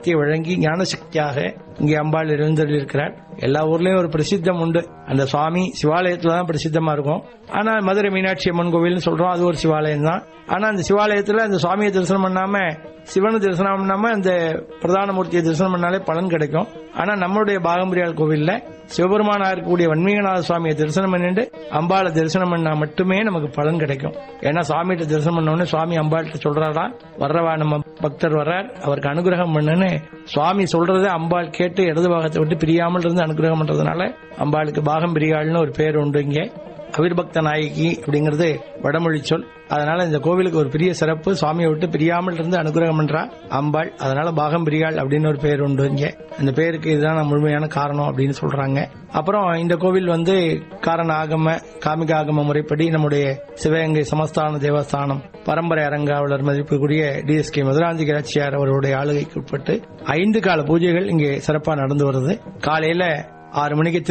ஞானத்தை வழங்கி ஞான சக்தியாக இங்கே அம்பாள் எழுந்தருளிருக்கிறார் எல்லா ஊர்லயும் ஒரு பிரசித்தம் உண்டு அந்த சுவாமி சிவாலயத்துல தான் பிரசித்தமா இருக்கும் ஆனா மதுரை மீனாட்சி அம்மன் கோவில்னு சொல்றோம் அது ஒரு சிவாலயம் தான் ஆனா அந்த சிவாலயத்துல அந்த சுவாமியை தரிசனம் பண்ணாம சிவனை தரிசனம் பண்ணாம அந்த பிரதான மூர்த்தியை தரிசனம் பண்ணாலே பலன் கிடைக்கும் ஆனா நம்மளுடைய பாகம்பிரியாள் கோவில்ல சிவபெருமானா இருக்கக்கூடிய வன்மீகநாத சுவாமியை தரிசனம் பண்ணிட்டு அம்பாளை தரிசனம் பண்ணா மட்டுமே நமக்கு பலன் கிடைக்கும் ஏன்னா சுவாமிகிட்ட தரிசனம் பண்ண உடனே சுவாமி அம்பாள்கிட்ட சொல்றாரா வர்றவா நம்ம பக்தர் வர்றார் அவருக்கு அனுகிரகம் பண்ணுன்னு சுவாமி சொல்றதை அம்பாள் கேட்டு இடது பாகத்தை விட்டு பிரியாமல் இருந்து அனுகிரகம் பண்றதுனால அம்பாளுக்கு பாகம் பிரியாள்னு ஒரு பேர் உண்டு இங்கே அவிர்பக்த நாயகி அப்படிங்கிறது வடமொழி சொல் அதனால இந்த கோவிலுக்கு ஒரு பெரிய சிறப்பு சுவாமியை விட்டு பிரியாமல் இருந்து அனுகிரகம் பண்றா அம்பாள் அதனால பாகம் பிரியாள் அப்படின்னு ஒரு பேர் உண்டு இங்க அந்த பேருக்கு இதுதான் முழுமையான காரணம் அப்படின்னு சொல்றாங்க அப்புறம் இந்த கோவில் வந்து காரண ஆகம காமிக ஆகம முறைப்படி நம்முடைய சிவகங்கை சமஸ்தான தேவஸ்தானம் பரம்பரை அரங்காவலர் மதிப்புக்குரிய டிஎஸ்கே மதுராந்தி கராட்சியார் அவருடைய ஆளுகைக்கு உட்பட்டு ஐந்து கால பூஜைகள் இங்கே சிறப்பாக நடந்து வருது காலையில ஆறு மணிக்கு